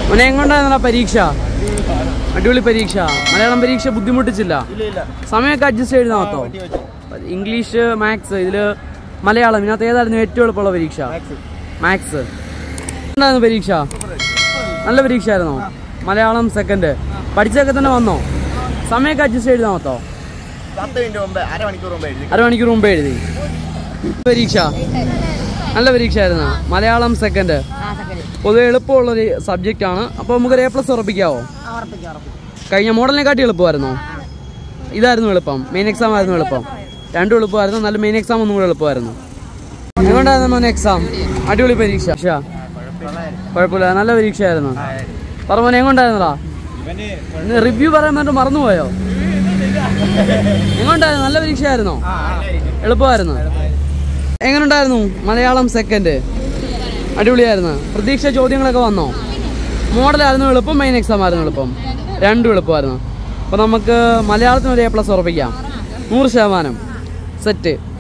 മോനെ എങ്ങോട്ടായിരുന്നടാ പരീക്ഷ അടിപൊളി പരീക്ഷ മലയാളം പരീക്ഷ ബുദ്ധിമുട്ടിച്ചില്ല ഇല്ല ഇല്ല സമയമൊക്കെ അഡ്ജസ്റ്റ് ചെയ്ത് മൊത്തം വെട്ടി വെച്ചു ഇംഗ്ലീഷ് മാത്സ് ഇതില് മലയാളം ഇതിനകത്ത് ഏതായിരുന്നു ഏറ്റവും എളുപ്പമുള്ള പരീക്ഷ മാത്സ് മാത്സ് എന്തായിരുന്നു പരീക്ഷ നല്ല പരീക്ഷ ആയിരുന്നോ മലയാളം സെക്കൻഡ് പഠിച്ചൊക്കെ തന്നെ വന്നോ സമയമൊക്കെ അഡ്ജസ്റ്റ് ചെയ്താൽ മൊത്തോ പത്ത് മിനിറ്റ് മുമ്പ് അരമണിക്കൂർ മുമ്പ് എഴുതി അരമണിക്കൂർ മുമ്പ് എഴുതി പരീക്ഷ നല്ല പരീക്ഷ ആയിരുന്നു മലയാളം സെക്കൻഡ് പൊതുവെ എളുപ്പമുള്ളൊരു സബ്ജക്റ്റ് ആണ് അപ്പോൾ നമുക്കൊരു എ പ്ലസ് ഉറപ്പിക്കാവോ കഴിഞ്ഞ മോഡലിനെക്കാട്ടി എളുപ്പമായിരുന്നോ ഇതായിരുന്നു എളുപ്പം മെയിൻ എക്സാം ആയിരുന്നു എളുപ്പം രണ്ടും എളുപ്പമായിരുന്നു നല്ല മെയിൻ എക്സാം ഒന്നും കൂടെ എളുപ്പമായിരുന്നു എങ്ങോട്ടായിരുന്നു മോനെ എക്സാം അടിപൊളി പരീക്ഷ പക്ഷേ കുഴപ്പമില്ല നല്ല പരീക്ഷയായിരുന്നു പറ മോനെ എങ്ങോട്ടായിരുന്നടാ റിവ്യൂ പറയാൻ വേണ്ടി മറന്നുപോയോ എങ്ങോട്ടായിരുന്നു നല്ല പരീക്ഷയായിരുന്നോ എളുപ്പമായിരുന്നു എങ്ങനെയുണ്ടായിരുന്നു മലയാളം സെക്കൻഡ് അടിപൊളിയായിരുന്നു പ്രതീക്ഷ ചോദ്യങ്ങളൊക്കെ വന്നോ മോഡലായിരുന്നു എളുപ്പം മെയിൻ എക്സാം ആയിരുന്നു എളുപ്പം രണ്ടും എളുപ്പമായിരുന്നു അപ്പോൾ നമുക്ക് മലയാളത്തിന് ഒരു എ പ്ലസ് ഉറപ്പിക്കാം നൂറ് ശതമാനം സെറ്റ്